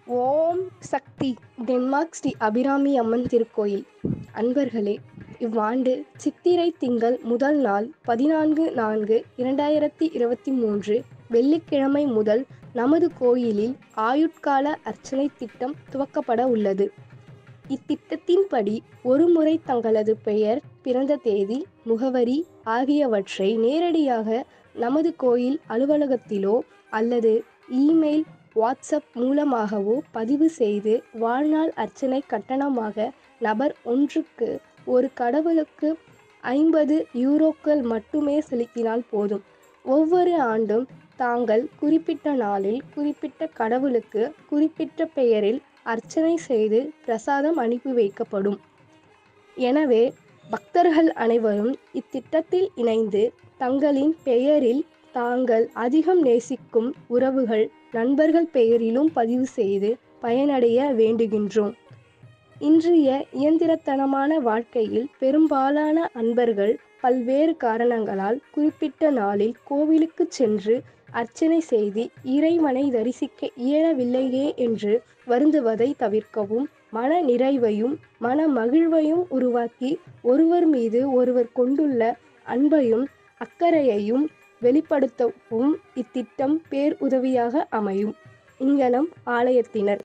ஓம் Shakti Denmark Sri Abirami Amman திருக்கோயில் அன்பர்களே இவ்வாண்டு சித்திரை திங்கள் முதல் நாள் பதினான்கு நான்கு இரண்டாயிரத்தி இருபத்தி மூன்று வெள்ளிக்கிழமை முதல் நமது கோயிலில் ஆயுட்கால அர்ச்சனை திட்டம் துவக்கப்பட உள்ளது இத்திட்டத்தின்படி ஒருமுறை தங்களது பெயர் பிறந்த தேதி முகவரி ஆகியவற்றை நேரடியாக நமது கோயில் அலுவலகத்திலோ அல்லது இமெயில் வாட்ஸ்அப் மூலமாகவோ பதிவு செய்து வாழ்நாள் அர்ச்சனை கட்டணமாக நபர் ஒன்றுக்கு ஒரு கடவுளுக்கு ஐம்பது யூரோக்கள் மட்டுமே செலுத்தினால் போதும் ஒவ்வொரு ஆண்டும் தாங்கள் குறிப்பிட்ட நாளில் குறிப்பிட்ட கடவுளுக்கு குறிப்பிட்ட பெயரில் அர்ச்சனை செய்து பிரசாதம் அனுப்பி வைக்கப்படும் எனவே பக்தர்கள் அனைவரும் இத்திட்டத்தில் இணைந்து தங்களின் பெயரில் தாங்கள் அதிகம் நேசிக்கும் உறவுகள் நண்பர்கள் பெயரிலும் பதிவு செய்து பயனடைய வேண்டுகின்றோம் இன்றைய இயந்திரத்தனமான வாழ்க்கையில் பெரும்பாலான அன்பர்கள் பல்வேறு காரணங்களால் குறிப்பிட்ட நாளில் கோவிலுக்கு சென்று அர்ச்சனை செய்து இறைவனை தரிசிக்க இயலவில்லையே என்று வருந்துவதை தவிர்க்கவும் மன நிறைவையும் மன மகிழ்வையும் உருவாக்கி ஒருவர் மீது ஒருவர் கொண்டுள்ள அன்பையும் அக்கறையையும் வெளிப்படுத்தவும் இத்திட்டம் பேர் உதவியாக அமையும் இங்கனம் ஆலயத்தினர்